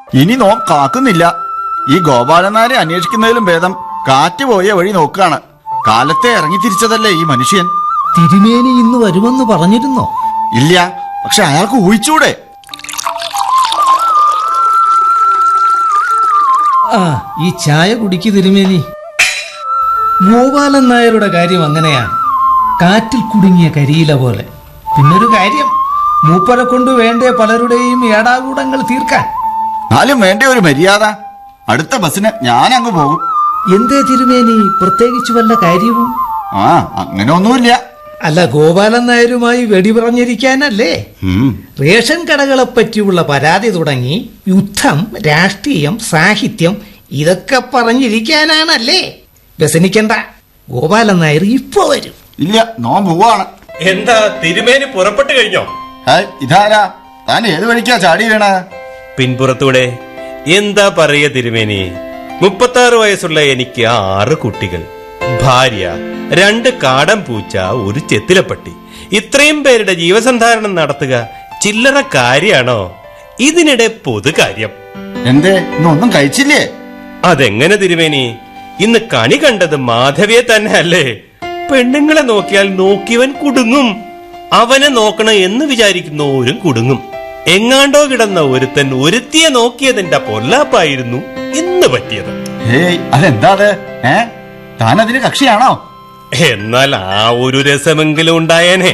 ഇനി നോ കാക്കുന്നില്ല ഈ ഗോപാലനാരെ അന്വേഷിക്കുന്നതിലും ഭേദം കാറ്റ് പോയ വഴി നോക്കുകയാണ് കാലത്തെ ഇറങ്ങി തിരിച്ചതല്ലേ ഈ മനുഷ്യൻ തിരുമേനി ഇന്ന് വരുമെന്ന് പറഞ്ഞിരുന്നോ ഇല്ല പക്ഷെ അയാൾക്ക് ഊഹിച്ചൂടെ ആ ഈ ചായ കുടിക്ക് തിരുമേനി ഗോപാലൻ നായരുടെ കാര്യം അങ്ങനെയാണ് കാറ്റിൽ കുടുങ്ങിയ കരിയില പോലെ പിന്നൊരു കാര്യം മൂപ്പരെ കൊണ്ട് വേണ്ടേ പലരുടെയും ഏടാകൂടങ്ങൾ തീർക്കാൻ എന്നാലും വേണ്ട ഒരു മര്യാദ അടുത്ത ബസ്സിന് ഞാൻ അങ്ങ് പോകും എന്തേ തിരുമേനി പ്രത്യേകിച്ച് വല്ല കാര്യവും ആ അങ്ങനെ ഒന്നുമില്ല അല്ല ഗോപാലൻ നായരുമായി വെടി പറഞ്ഞിരിക്കാനല്ലേ ഉം. റേഷൻ കടകളെ പറ്റിയുള്ള പരാതി തുടങ്ങി യുദ്ധം രാഷ്ട്രീയം സാഹിത്യം ഇതൊക്കെ പറഞ്ഞിരിക്കാനാണല്ലേ വ്യസനിക്കണ്ട ഗോപാലൻ നായർ ഇപ്പൊ വരും ഇല്ല നോൻ പോവാണ് എന്താ തിരുമേനി പുറപ്പെട്ടു കഴിഞ്ഞോ ഹായ് ഇതാരാ താൻ ഏത് വഴിക്കാ ചാടി വീണ പിൻപുറത്തൂടെ എന്താ പറയ തിരുമേനി മുപ്പത്താറ് വയസ്സുള്ള എനിക്ക് ആറ് കുട്ടികൾ ഭാര്യ രണ്ട് കാടൻ പൂച്ച ഒരു ചെത്തിലപ്പട്ടി ഇത്രയും പേരുടെ ജീവസന്ധാരണം നടത്തുക ചില്ലറ കാര്യാണോ ഇതിനിടെ പൊതുകാര്യം എന്തേ ഇന്നൊന്നും കഴിച്ചില്ലേ അതെങ്ങനെ തിരുമേനി ഇന്ന് കണി കണ്ടത് മാധവിയെ തന്നെ അല്ലേ പെണ്ണുങ്ങളെ നോക്കിയാൽ നോക്കിയവൻ കുടുങ്ങും അവനെ നോക്കണം എന്ന് വിചാരിക്കുന്നവരും കുടുങ്ങും എങ്ങാണ്ടോ കിടന്ന ഒരുത്തൻ ഒരുത്തിയെ നോക്കിയതിന്റെ പൊല്ലാപ്പായിരുന്നു ഇന്ന് പറ്റിയത് ഹേയ് അതെന്താ അത് ഏ താൻ അതിന് കക്ഷിയാണോ എന്നാൽ ആ ഒരു രസമെങ്കിലും ഉണ്ടായേനെ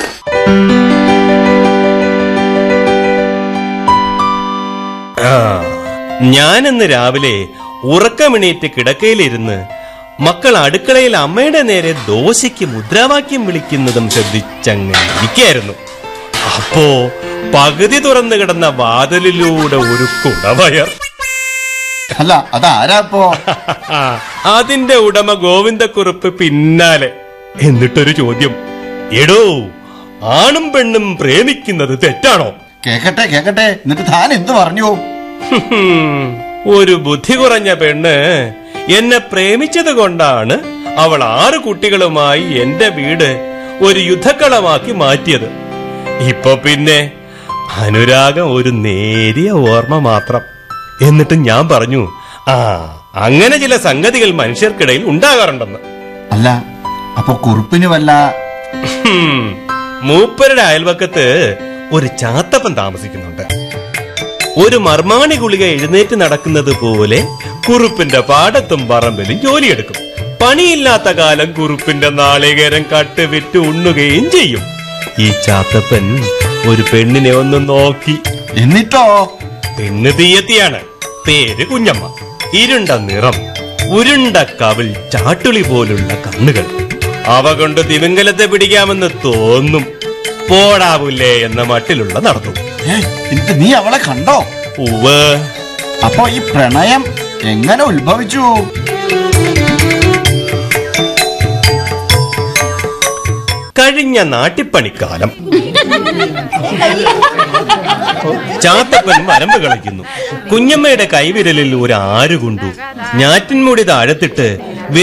ആ, ഞാനിന്ന് രാവിലെ ഉറക്കമിണീറ്റ് കിടക്കയിലിരുന്ന് മക്കൾ അടുക്കളയിൽ അമ്മയുടെ നേരെ ദോശയ്ക്ക് മുദ്രാവാക്യം വിളിക്കുന്നതും ശ്രദ്ധിച്ചങ്ങനെ ഇരിക്കായിരുന്നു അപ്പോ പകുതി തുറന്നു കിടന്ന വാതിലിലൂടെ ഒരു കുടവയർ അല്ല അതാരാ ഇപ്പോ അതിന്റെ ഉടമ ഗോവിന്ദക്കുറുപ്പ് പിന്നാലെ എന്നിട്ടൊരു ചോദ്യം എടോ ആണും പെണ്ണും പ്രേമിക്കുന്നത് തെറ്റാണോ കേക്കട്ടെ കേക്കട്ടെ എന്നിട്ട് താൻ എന്ത് പറഞ്ഞു ഹും, ഒരു ബുദ്ധി കുറഞ്ഞ പെണ്ണ് എന്നെ പ്രേമിച്ചത് കൊണ്ടാണ് അവൾ ആറ് കുട്ടികളുമായി എന്റെ വീട് ഒരു യുദ്ധക്കളമാക്കി മാറ്റിയത് ഇപ്പൊ പിന്നെ അനുരാഗം ഒരു നേരിയ ഓർമ്മ മാത്രം എന്നിട്ട് ഞാൻ പറഞ്ഞു ആ അങ്ങനെ ചില സംഗതികൾ മനുഷ്യർക്കിടയിൽ ഉണ്ടാകാറുണ്ടെന്ന് അല്ല അപ്പൊ കുറുപ്പിന് വല്ല ഹും, മൂപ്പരുടെ അയൽവക്കത്ത് ഒരു ചാത്തപ്പൻ താമസിക്കുന്നുണ്ട് ഒരു മർമാണി ഗുളിക എഴുന്നേറ്റ് നടക്കുന്നത് പോലെ കുറുപ്പിന്റെ പാടത്തും പറമ്പിലും ജോലിയെടുക്കും പണിയില്ലാത്ത കാലം കുറുപ്പിന്റെ നാളികേരം കട്ട് വിറ്റ് ഉണ്ണുകയും ചെയ്യും ഈ ചാത്തപ്പൻ ഒരു പെണ്ണിനെ ഒന്ന് നോക്കി എന്നിട്ടോ പെണ്ണ് തീയത്തിയാണ് പേര് കുഞ്ഞമ്മ ഇരുണ്ട നിറം ഉരുണ്ട കവിൾ ചാട്ടുളി പോലുള്ള കണ്ണുകൾ അവ കൊണ്ട് തിമിംഗലത്തെ പിടിക്കാമെന്ന് തോന്നും പോടാവില്ലേ എന്ന മട്ടിലുള്ള നടത്തും ഏയ്, എന്നിട്ട് നീ അവളെ കണ്ടോ ഉവ് അപ്പൊ ഈ പ്രണയം എങ്ങനെ ഉത്ഭവിച്ചു കഴിഞ്ഞ നാട്ടിപ്പണിക്കാലം ചാത്തപ്പൻ വരമ്പ് കളിക്കുന്നു കുഞ്ഞമ്മയുടെ കൈവിരലിൽ ഒരു ആര് കൊണ്ടു ഞാറ്റിൻമുടി താഴത്തിട്ട്